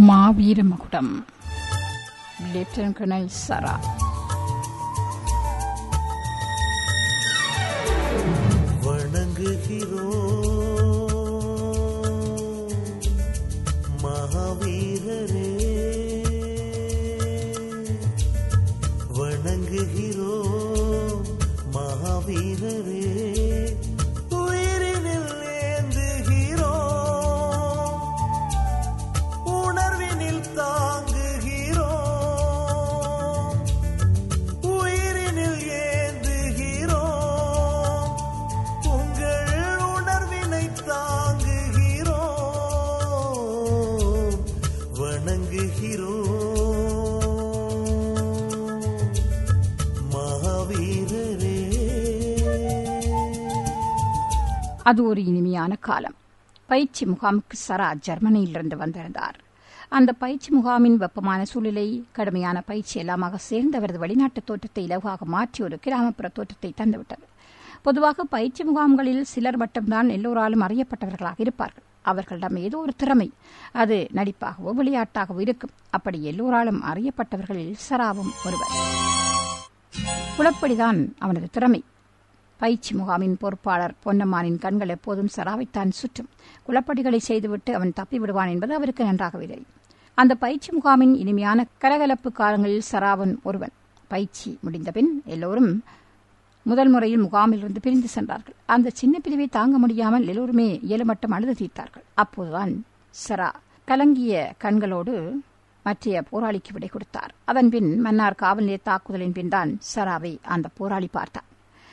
மாவீர மகுடம் lieutenant colonel சரா வணங்குகிறோம் மகாவீரரே வணங்குகிறோம் மகாவீரரே உயிரினில் ஏந்துகிறோம் உணர்வினில் தாங்குகிறோம் உயிரினில் ஏந்துகிறோம் உங்கள் உணர்வினை தாங்குகிறோம் வணங்குகிறோம் மகாவீரரே அது ஒரு இனிமையான காலம் பயிற்சி முகாமுக்கு சரா ஜெர்மனியிலிருந்து வந்திருந்தார் அந்த பயிற்சி முகாமின் வெப்பமான சூழ்நிலை கடுமையான பயிற்சி எல்லாமாக சேர்ந்து அவரது வெளிநாட்டு தோற்றத்தை இலவாக மாற்றி ஒரு கிராமப்புற தோற்றத்தை தந்துவிட்டது பொதுவாக பயிற்சி முகாம்களில் சிலர் மட்டும்தான் எல்லோராலும் அறியப்பட்டவர்களாக இருப்பார்கள் அவர்களிடம் ஏதோ ஒரு திறமை அது நடிப்பாகவோ விளையாட்டாகவோ இருக்கும் அப்படி எல்லோராலும் அறியப்பட்டவர்களில் சராவும் ஒருவர் குளப்படிதான் அவனது திறமை பயிற்சி முகாமின் பொறுப்பாளர் பொன்னம்மானின் கண்கள் எப்போதும் சராவைத்தான் சுற்றும் குளப்படிகளை செய்துவிட்டு அவன் தப்பி விடுவான் என்பது அவருக்கு நன்றாகவே தெரியும் அந்த பயிற்சி முகாமின் இனிமையான கலகலப்பு காலங்களில் சராவன் ஒருவன் பயிற்சி முடிந்தபின் எல்லோரும் முதல் முறையில் முகாமிலிருந்து பிரிந்து சென்றார்கள் அந்த சின்ன பிரிவை தாங்க முடியாமல் எல்லோருமே இயலுமட்டம் அழுது தீர்த்தார்கள் அப்போதுதான் சரா கலங்கிய கண்களோடு மற்றைய போராளிக்கு விடை கொடுத்தார் அதன்பின் மன்னார் காவல் நிலைய தாக்குதலின் பின் தான் சராவை அந்த போராளி பார்த்தார்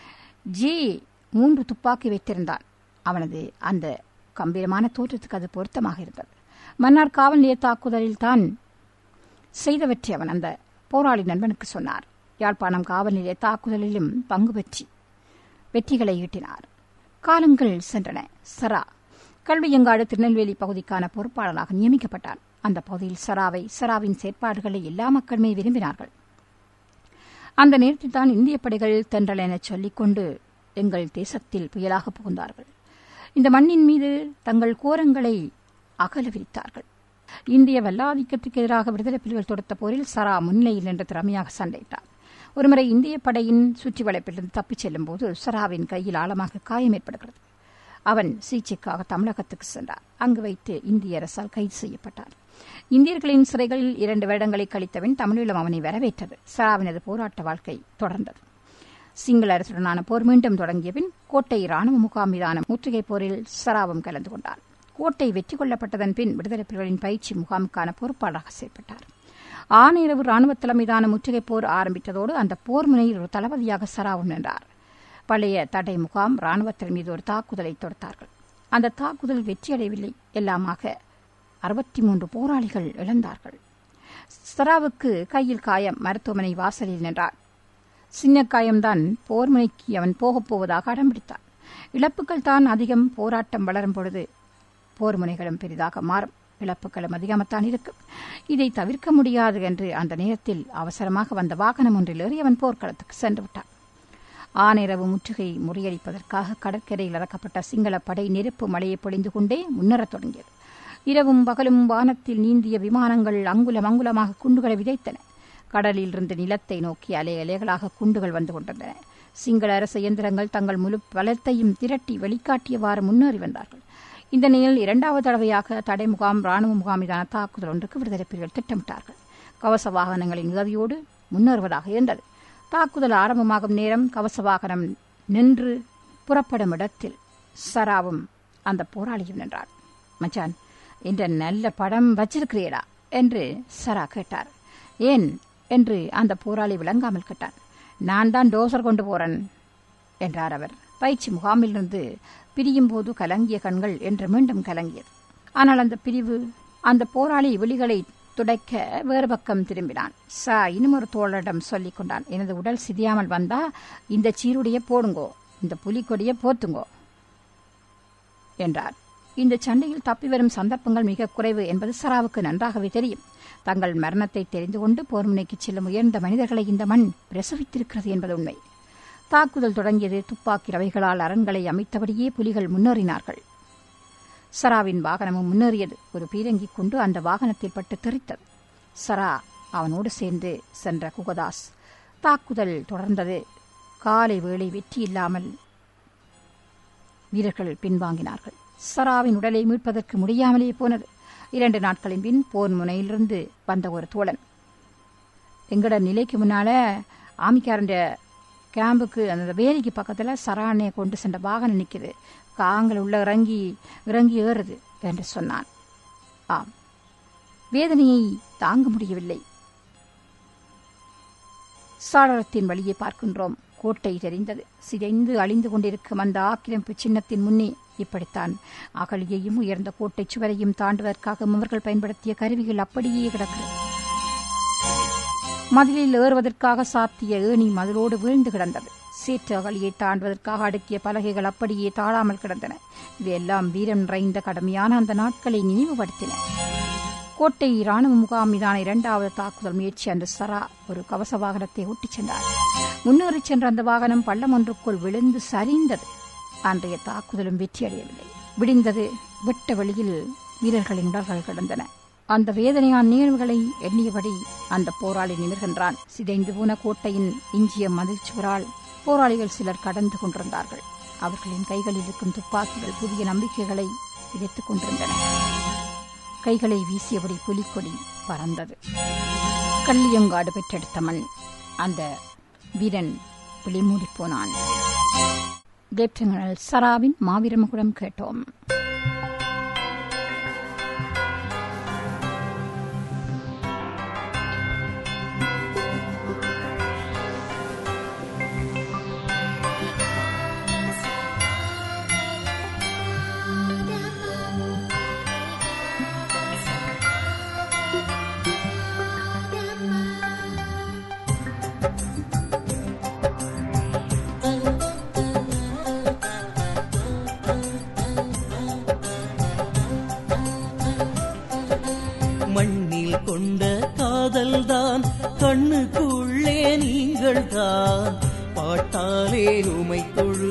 ஜி மூன்று துப்பாக்கி வைத்திருந்தான் அவனது அந்த கம்பீரமான தோற்றத்துக்கு அது பொருத்தமாக இருந்தது மன்னார் காவல் நிலைய தாக்குதலில் தான் செய்தவற்றை அவன் அந்த போராளி நண்பனுக்கு சொன்னார் யாழ்ப்பாணம் காவல் நிலைய தாக்குதலிலும் பங்கு பெற்றி வெற்றிகளை ஈட்டினார் காலங்கள் சென்றன சரா கல்வியங்காடு திருநெல்வேலி பகுதிக்கான பொறுப்பாளராக நியமிக்கப்பட்டார் அந்த பகுதியில் சராவை சராவின் செயற்பாடுகளை எல்லா மக்களுமே விரும்பினார்கள் அந்த நேரத்தில் தான் இந்திய படைகள் தென்றல் என சொல்லிக்கொண்டு எங்கள் தேசத்தில் புயலாக புகுந்தார்கள் இந்த மண்ணின் மீது தங்கள் கோரங்களை அகல விரித்தார்கள் இந்திய வல்லாதிக்கத்துக்கு எதிராக விடுதலை புலிகள் தொடுத்த போரில் சரா முன்னிலையில் நின்று திறமையாக சண்டையிட்டார் ஒருமுறை இந்திய படையின் சுற்றி வளைப்பிலிருந்து தப்பிச் செல்லும் போது சராவின் கையில் ஆழமாக காயம் ஏற்படுகிறது அவன் சிகிச்சைக்காக தமிழகத்துக்கு சென்றார் அங்கு வைத்து இந்திய அரசால் கைது செய்யப்பட்டார் இந்தியர்களின் சிறைகளில் இரண்டு வருடங்களை கழித்தபின் தமிழீழம் அவனை வரவேற்றது சராவினது போராட்ட வாழ்க்கை தொடர்ந்தது சிங்கள அரசுடனான போர் மீண்டும் தொடங்கிய பின் கோட்டை ராணுவ முகாம் மீதான முற்றுகை போரில் சராவும் கலந்து கொண்டார் கோட்டை வெற்றி கொள்ளப்பட்டதன் பின் விடுதலை புலிகளின் பயிற்சி முகாமுக்கான பொறுப்பாளராக செயல்பட்டார் ஆணையரவு ராணுவ தலைமையிலான முற்றுகை போர் ஆரம்பித்ததோடு அந்த போர் முனையில் ஒரு தளபதியாக சராவும் நின்றார் பழைய தடை முகாம் ராணுவத்தின் மீது ஒரு தாக்குதலை தொடுத்தார்கள் அந்த தாக்குதல் வெற்றியடையவில்லை எல்லாமாக அறுபத்தி மூன்று போராளிகள் இழந்தார்கள் சராவுக்கு கையில் காயம் மருத்துவமனை வாசலில் நின்றார் சின்ன காயம்தான் போர்முனைக்கு அவன் போகப் போவதாக அடம்பிடித்தான் இழப்புகள் தான் அதிகம் போராட்டம் வளரும் பொழுது போர் முனைகளும் பெரிதாக மாறும் இழப்புகளும் அதிகமாகத்தான் இருக்கும் இதை தவிர்க்க முடியாது என்று அந்த நேரத்தில் அவசரமாக வந்த வாகனம் ஒன்றில் ஏறி அவன் போர்க்களத்துக்கு சென்று விட்டான் ஆனிரவு முற்றுகை முறியடிப்பதற்காக கடற்கரையில் இறக்கப்பட்ட சிங்கள படை நெருப்பு மழையை பொழிந்து கொண்டே முன்னரத் தொடங்கியது இரவும் பகலும் வானத்தில் நீந்திய விமானங்கள் அங்குலம் அங்குலமாக குண்டுகளை விதைத்தன கடலில் இருந்து நிலத்தை நோக்கி அலை அலைகளாக குண்டுகள் வந்து கொண்டிருந்தன சிங்கள அரசு இயந்திரங்கள் தங்கள் முழு பலத்தையும் திரட்டி வெளிக்காட்டியவாறு முன்னேறி வந்தார்கள் இந்த நிலையில் இரண்டாவது தடவையாக தடை முகாம் ராணுவ முகாம் மீதான தாக்குதல் ஒன்றுக்கு விடுதலை புலிகள் திட்டமிட்டார்கள் கவச வாகனங்களின் உதவியோடு முன்னேறுவதாக இருந்தது தாக்குதல் ஆரம்பமாகும் நேரம் கவச வாகனம் நின்று புறப்படும் இடத்தில் சராவும் அந்த போராளியும் நின்றார் மச்சான் என்ற நல்ல படம் வச்சிருக்கிறீடா என்று சரா கேட்டார் ஏன் என்று அந்த போராளி விளங்காமல் கேட்டான் நான் தான் டோசர் கொண்டு போறேன் என்றார் அவர் பயிற்சி முகாமிலிருந்து பிரியும் போது கலங்கிய கண்கள் என்று மீண்டும் கலங்கியது ஆனால் அந்த பிரிவு அந்த போராளி விழிகளை துடைக்க வேறு பக்கம் திரும்பினான் சா இன்னும் ஒரு தோழரிடம் சொல்லிக் கொண்டான் எனது உடல் சிதியாமல் வந்தா இந்த சீருடைய போடுங்கோ இந்த புலிக்கொடியை போத்துங்கோ என்றார் இந்த சண்டையில் தப்பி வரும் சந்தர்ப்பங்கள் மிக குறைவு என்பது சராவுக்கு நன்றாகவே தெரியும் தங்கள் மரணத்தை தெரிந்து கொண்டு போர்முனைக்கு செல்லும் உயர்ந்த மனிதர்களை இந்த மண் பிரசவித்திருக்கிறது என்பது உண்மை தாக்குதல் தொடங்கியது துப்பாக்கி ரவைகளால் அரண்களை அமைத்தபடியே புலிகள் முன்னேறினார்கள் சராவின் வாகனமும் முன்னேறியது ஒரு பீரங்கி கொண்டு அந்த வாகனத்தில் பட்டு தெரித்தது சரா அவனோடு சேர்ந்து சென்ற குகதாஸ் தாக்குதல் தொடர்ந்தது காலை வேளை வெற்றி இல்லாமல் வீரர்கள் பின்வாங்கினார்கள் சராவின் உடலை மீட்பதற்கு முடியாமலே போனது இரண்டு நாட்களின் பின் போர் முனையிலிருந்து வந்த ஒரு தோழன் எங்கட நிலைக்கு முன்னால ஆமிக்காரண்ட கேம்புக்கு அந்த வேலிக்கு பக்கத்தில் சராணையை கொண்டு சென்ற வாகனம் நிற்குது காங்கள் உள்ள இறங்கி இறங்கி ஏறுது என்று சொன்னான் ஆம் வேதனையை தாங்க முடியவில்லை சாளரத்தின் வழியே பார்க்கின்றோம் கோட்டை தெரிந்தது சிதைந்து அழிந்து கொண்டிருக்கும் அந்த ஆக்கிரமிப்பு சின்னத்தின் முன்னே இப்படித்தான் அகலியையும் உயர்ந்த கோட்டை சுவரையும் தாண்டுவதற்காக அவர்கள் பயன்படுத்திய கருவிகள் அப்படியே கிடக்கிறது மதிலில் ஏறுவதற்காக சாத்திய ஏணி மதிலோடு வீழ்ந்து கிடந்தது சேற்று அகலியை தாண்டுவதற்காக அடுக்கிய பலகைகள் அப்படியே தாழாமல் கிடந்தன இவையெல்லாம் வீரம் நிறைந்த கடுமையான அந்த நாட்களை நினைவுபடுத்தின கோட்டை ராணுவ முகாம் மீதான இரண்டாவது தாக்குதல் முயற்சி அன்று சரா ஒரு கவச வாகனத்தை ஓட்டிச் சென்றார் முன்னேறிச் சென்ற அந்த வாகனம் பள்ளம் ஒன்றுக்குள் விழுந்து சரிந்தது அன்றைய தாக்குதலும் வெற்றியடையவில்லை விடிந்தது வெட்ட வெளியில் வீரர்களின் உடல்கள் கிடந்தன அந்த வேதனையான நிகழ்வுகளை எண்ணியபடி அந்த போராளி நிமிர்கின்றான் சிதைந்து போன கோட்டையின் இஞ்சிய மதில் சுவரால் போராளிகள் சிலர் கடந்து கொண்டிருந்தார்கள் அவர்களின் கைகளில் இருக்கும் துப்பாக்கிகள் புதிய நம்பிக்கைகளை விதைத்துக் கொண்டிருந்தன கைகளை வீசியபடி புலிக்கொடி பறந்தது கள்ளியங்காடு பெற்றெடுத்த மண் அந்த வீரன் விழிமூடிப் போனான் லெப்டினல் சராவின் மாவீரமகுடம் கேட்டோம் மண்ணில் கொண்ட காதல்தான் கண்ணுக்குள்ளே நீங்கள் தான் பாட்டாலே உமை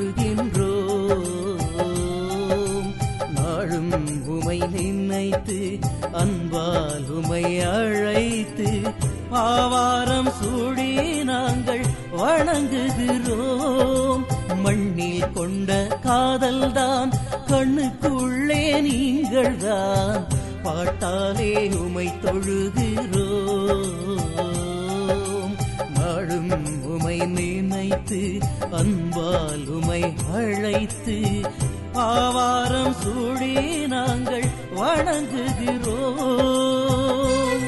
தொழுகின்றோம் நாளும் உமை நினைத்து அன்பால் உமை அழைத்து ஆவாரம் சூடி நாங்கள் வணங்குகிறோம் மண்ணில் கொண்ட காதல்தான் கண்ணுக்குள்ளே நீங்கள் தான் பாட்டாலே உமை தொழுகிறோம் நாளும் உமை நினைத்து அன்பால் உமை அழைத்து ஆவாரம் சூடி நாங்கள் வணங்குகிறோம்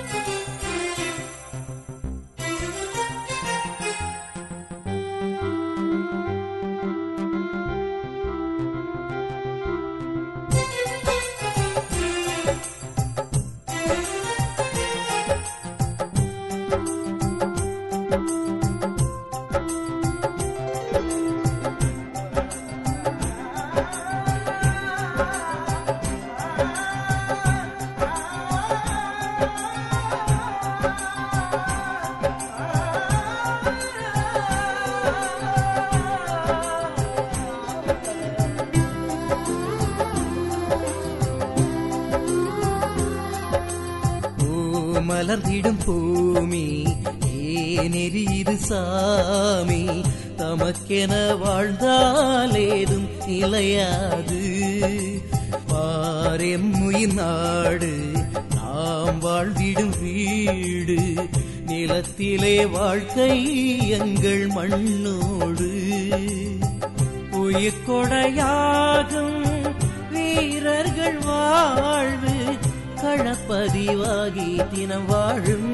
பூ மலர்ந்திடும் பூமி ஏனெறிது சாமி தமக்கென வாழ்ந்தாலேதும் நிலையாது பாரெம்முயின் நாடு நாம் வாழ்ந்திடும் வீடு நிலத்திலே வாழ்க்கை எங்கள் மண்ணோடு உயிர்கொடையாகும் வீரர்கள் வாழ்வு களப்பதிவாகி தினம் வாழும்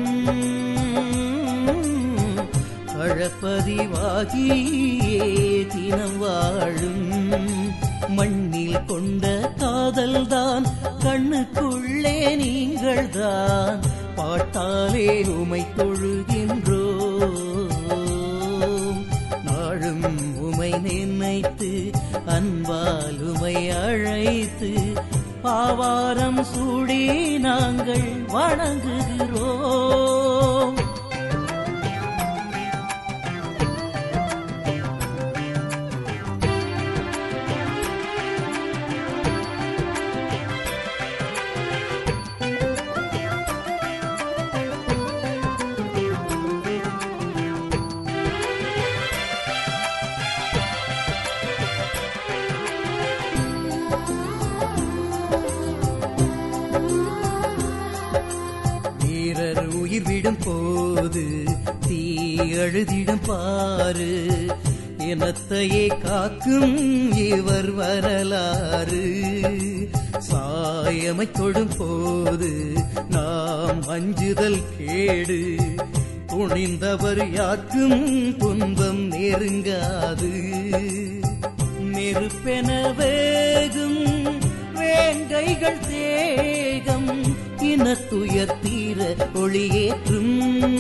களப்பதிவாகியே தினம் வாழும் மண்ணில் கொண்ட காதல்தான் கண்ணுக்குள்ளே நீங்கள்தான் பாட்டாலே உமை தொழுகின்றோம் நாளும் உமை நினைத்து அன்பால் உமை அழைத்து பாவாரம் சூடி நாங்கள் வணங்குகிறோம் பிறர் உயிர் விடும் போது தீ அழுதிடும் பாரு இனத்தையே காக்கும் இவர் வரலாறு சாயமை தொடும் போது நாம் அஞ்சுதல் கேடு துணிந்தவர் யாருக்கும் துன்பம் நெருங்காது நெருப்பென வேகும் வேங்கைகள் தேகம் இனத்துயர் தீர ஒளியேற்றும்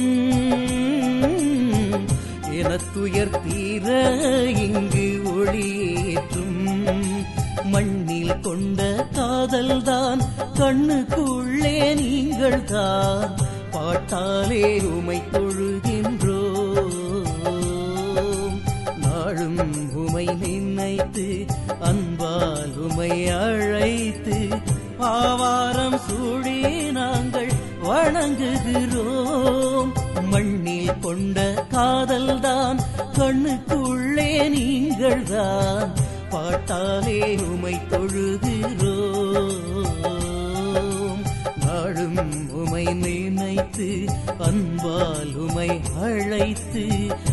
இனத்துயர் தீர இங்கு ஒளியேற்றும் மண்ணில் கொண்ட காதல்தான் கண்ணுக்குள்ளே நீங்கள் தான் பாட்டாலே உமை தொழுகின்றோம் நாளும் உமை நினைத்து அன்பால் உமை அழைத்து ஆவாரம் சூடி நாங்கள் வணங்குகிறோம் மண்ணில் கொண்ட காதல்தான் கண்ணுக்குள்ளே நீங்கள் தான் பாட்டாலே உமை தொழுகிறோம் நாளும் உமை நினைத்து அன்பால் உமை அழைத்து